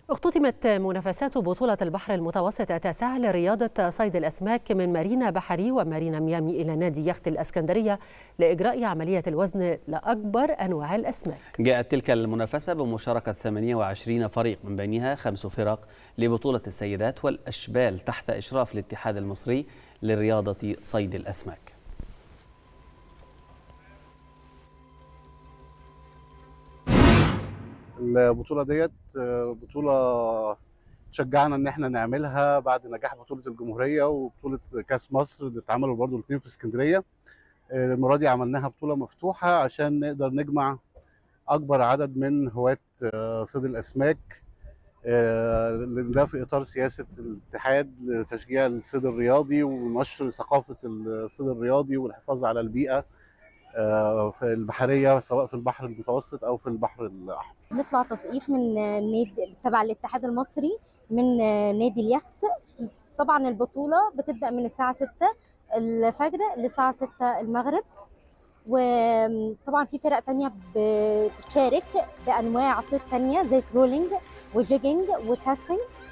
اختتمت منافسات بطولة البحر المتوسط التاسعة لرياضة صيد الأسماك من مارينا بحري ومارينا ميامي إلى نادي يخت الأسكندرية لإجراء عملية الوزن لأكبر أنواع الأسماك جاءت تلك المنافسة بمشاركة 28 فريق من بينها خمس فرق لبطولة السيدات والأشبال تحت إشراف الاتحاد المصري لرياضة صيد الأسماك البطوله ديت بطوله شجعنا ان احنا نعملها بعد نجاح بطوله الجمهوريه وبطوله كاس مصر اللي اتعملوا برضو الاثنين في اسكندريه المره دي عملناها بطوله مفتوحه عشان نقدر نجمع اكبر عدد من هواة صيد الاسماك ده في اطار سياسه الاتحاد لتشجيع الصيد الرياضي ونشر ثقافه الصيد الرياضي والحفاظ على البيئه في البحريه سواء في البحر المتوسط او في البحر الاحمر. نطلع تصقيف من نادي تبع الاتحاد المصري من نادي اليخت طبعا البطوله بتبدا من الساعه 6 الفجر للساعه 6 المغرب وطبعا في فرق تانية بتشارك بانواع صيد تانية زي ترولينج وجيجنج وكاستنج